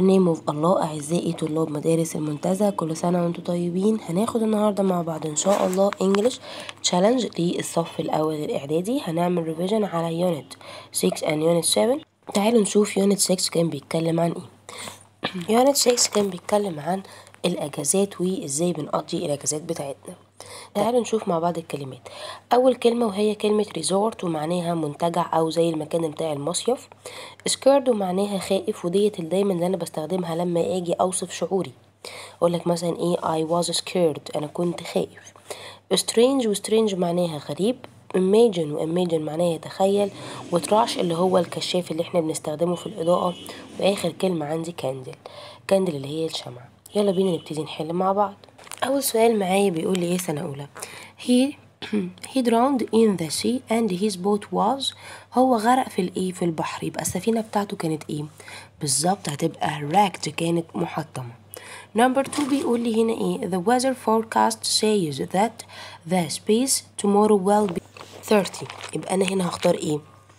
name of الله أعزائي طلاب مدارس المنتزه كل سنة وانتم طيبين هناخد النهاردة مع بعض إن شاء الله English Challenge للصف الأول الإعدادي هنعمل ريفيجن على Unit 6 and Unit 7 تعالوا نشوف Unit 6 كان بيتكلم عن إيه Unit 6 كان بيتكلم عن الأجازات وإزاي بنقضي الأجازات بتاعتنا تعالوا نشوف مع بعض الكلمات أول كلمة وهي كلمة ريزورت ومعناها منتجع أو زي المكان بتاع المصيف سكيرد ومعناها خائف وديت اللي دايما اللي أنا بستخدمها لما أجي أوصف شعوري أقولك مثلا إيه I was scared أنا كنت خائف strange و strange معناها غريب imagine و imagine معناها يتخيل وتراش اللي هو الكشاف اللي احنا بنستخدمه في الإضاءة وآخر كلمة عندي كاندل كاندل اللي هي الشمعة يلا بينا نبتدي نحل مع بعض أول سؤال معايا بيقول لي إيه سنة أولى he he drowned in the sea and his boat was هو غرق في الإيه في البحر يبقى السفينة بتاعته كانت إيه بالظبط هتبقى wrecked كانت محطمة number two بيقول لي هنا إيه the weather forecast says that the space tomorrow will be 30 يبقى أنا هنا هختار إيه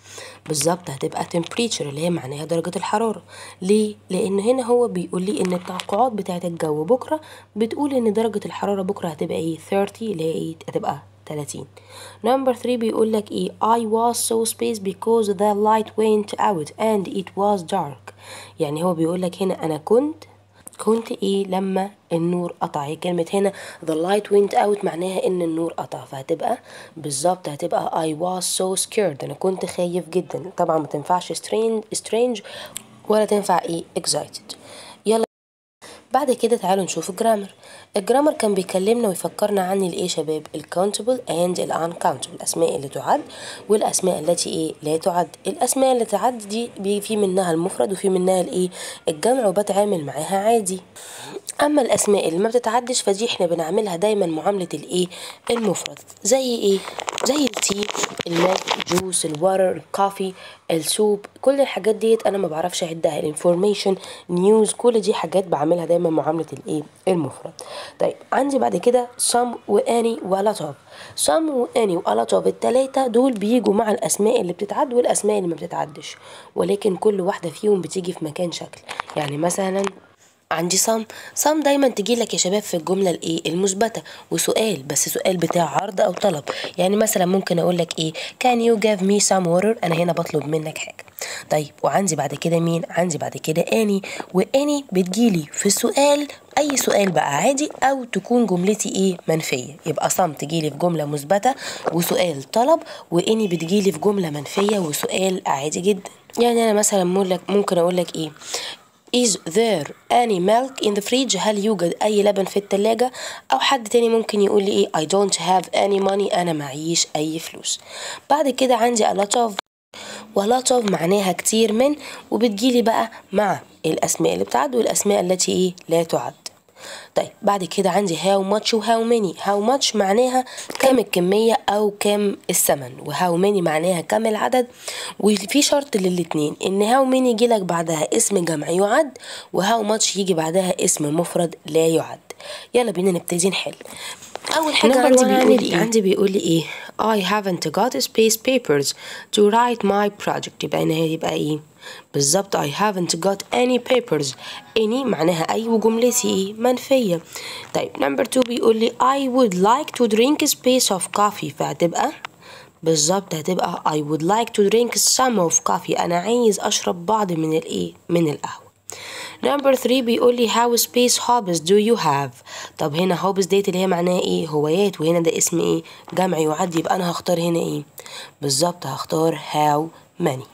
بالظبط هتبقى temperature اللي هي معناها درجة الحرارة ليه؟ لأن هنا هو بيقول لي إن التوقعات بتاعة الجو بكرة بتقول إن درجة الحرارة بكرة هتبقى إيه 30 اللي هي إيه هتبقى 30 نمبر 3 بيقول لك إيه I was so spaced because the light went out and it was dark يعني هو بيقول لك هنا أنا كنت كنت ايه لما النور قطع هي كلمة هنا the light went out معناها ان النور قطع فهتبقى بالظبط هتبقى I was so scared انا كنت خايف جدا طبعا ما تنفعش strange, strange ولا تنفع ايه excited يلا بعد كده تعالوا نشوف الجرامر الجرامر كان بيكلمنا ويفكرنا عن الايه يا شباب الكاونتبل اند الانكاونتبل الاسماء اللي تعد والاسماء التي ايه لا تعد الاسماء اللي تعد دي بي في منها المفرد وفي منها الايه الجمع وبتعامل معاها عادي اما الاسماء اللي ما بتتعدش فدي احنا بنعملها دايما معامله الايه المفرد زي ايه زي التي الماء جوس الواتر الكافي السوب كل الحاجات ديت انا ما بعرفش اعدها الانفورميشن نيوز كل دي حاجات بعملها دايما معامله الايه المفرد طيب عندي بعد كده some واني ولا of some واني ولا of التلاتة دول بيجوا مع الاسماء اللي بتتعد والاسماء اللي ما بتتعدش ولكن كل واحده فيهم بتيجي في مكان شكل يعني مثلا عندي صم صم دايما تجي لك يا شباب في الجمله الايه المثبته وسؤال بس سؤال بتاع عرض او طلب يعني مثلا ممكن اقول لك ايه can you give me some water انا هنا بطلب منك حاجه طيب وعندي بعد كده مين عندي بعد كده اني واني بتجيلي في السؤال اي سؤال بقى عادي او تكون جملتي ايه منفيه يبقى صم تجيلي في جمله مثبته وسؤال طلب واني بتجيلي في جمله منفيه وسؤال عادي جدا يعني انا مثلا ممكن اقول لك ايه Is there any milk in the fridge؟ هل يوجد أي لبن في التلاجة؟ أو حد تاني ممكن يقول لي إيه I don't have any money أنا معيش أي فلوس. بعد كده عندي a lot of و lot of معناها كتير من وبتجيلي بقى مع الأسماء اللي بتعد والأسماء التي إيه لا تعد. طيب بعد كده عندي how much و how many how much معناها كم الكمية أو كم الثمن و how many معناها كم العدد وفي شرط للاتنين إن how many يجيلك بعدها اسم جمع يعد و how much يجي بعدها اسم مفرد لا يعد يلا بينا نبتدي نحل أول حاجة عندي بيقول لي عندي بيقول لي إيه I haven't got space papers to write my project يبقى هنا يبقى إيه بالظبط I haven't got any papers any معناها أي وجملتي إيه منفية طيب نمبر 2 بيقول لي I would like to drink a space of coffee فهتبقى بالظبط هتبقى I would like to drink some of coffee أنا عايز أشرب بعض من الإيه من القهوة نمبر 3 بيقول لي how space hobbies do you have طب هنا hobbies ديت اللي هي معناها ايه هوايات وهنا ده اسم ايه جمع يعد يبقى انا هختار هنا ايه بالظبط هختار how many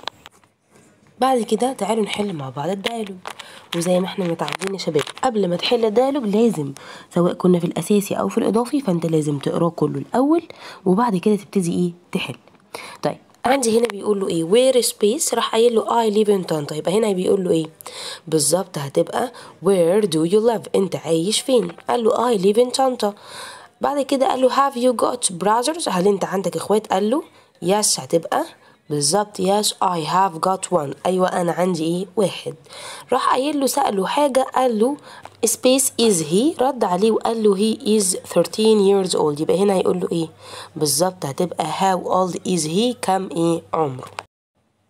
بعد كده تعالوا نحل مع بعض الديالوج وزي ما احنا متعودين يا شباب قبل ما تحل الديالوج لازم سواء كنا في الاساسي او في الاضافي فانت لازم تقراه كله الاول وبعد كده تبتدي ايه تحل طيب عندي هنا بيقول له ايه وير سبيس راح قايل له اي ليف ان طنطا يبقى هنا بيقول له ايه بالظبط هتبقى وير دو يو live انت عايش فين قال له اي ليف ان طنطا بعد كده قال له هاف يو جوت براذرز هل انت عندك اخوات قال له يس هتبقى بالظبط يس I have got one أيوة أنا عندي إيه واحد راح قايل له سأله حاجة قال له space is he رد عليه وقال له he is 13 years old يبقى هنا هيقول له إيه بالظبط هتبقى how old is he كم إيه عمره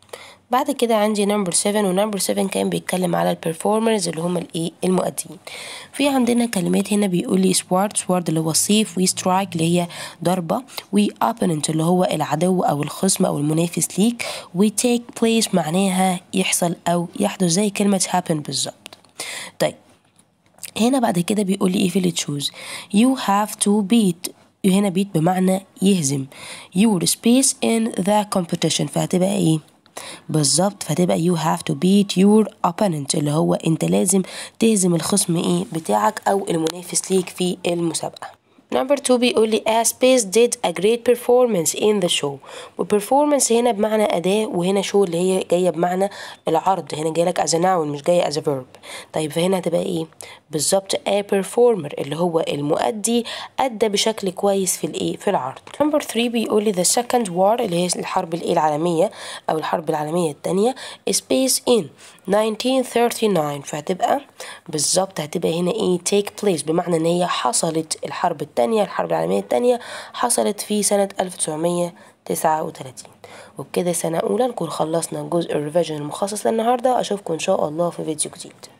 بعد كده عندي نمبر 7 ونمبر 7 كان بيتكلم على البرفورمرز اللي هم الايه المؤدين في عندنا كلمات هنا بيقول لي سوارد سوارد اللي هو الصيف وي سترايك اللي هي ضربة وي opponent اللي هو العدو او الخصم او المنافس ليك وي تيك بليس معناها يحصل او يحدث زي كلمة happen بالظبط طيب هنا بعد كده بيقول لي ايه في اللي تشوز you have to beat هنا beat بمعنى يهزم your space in the competition فهتبقى ايه بالظبط فتبقى you have to beat your opponent اللي هو انت لازم تهزم الخصم ايه بتاعك او المنافس ليك في المسابقة نمبر 2 بيقول لي A Space did a great performance in the show والperformance هنا بمعنى أداة وهنا show اللي هي جاية بمعنى العرض هنا جاية لك as a noun مش جاية as a verb طيب فهنا هتبقى ايه بالظبط a performer اللي هو المؤدي أدى بشكل كويس في الايه في العرض نمبر 3 بيقول لي the second war اللي هي الحرب الايه العالمية أو الحرب العالمية التانية space in 1939 فهتبقى بالظبط هتبقى هنا ايه take place بمعنى ان هي حصلت الحرب التانية الحرب العالمية التانية حصلت في سنة 1939 وبكده سنة أولى نكون خلصنا جزء الريفيجن المخصص للنهاردة أشوفكم إن شاء الله في فيديو جديد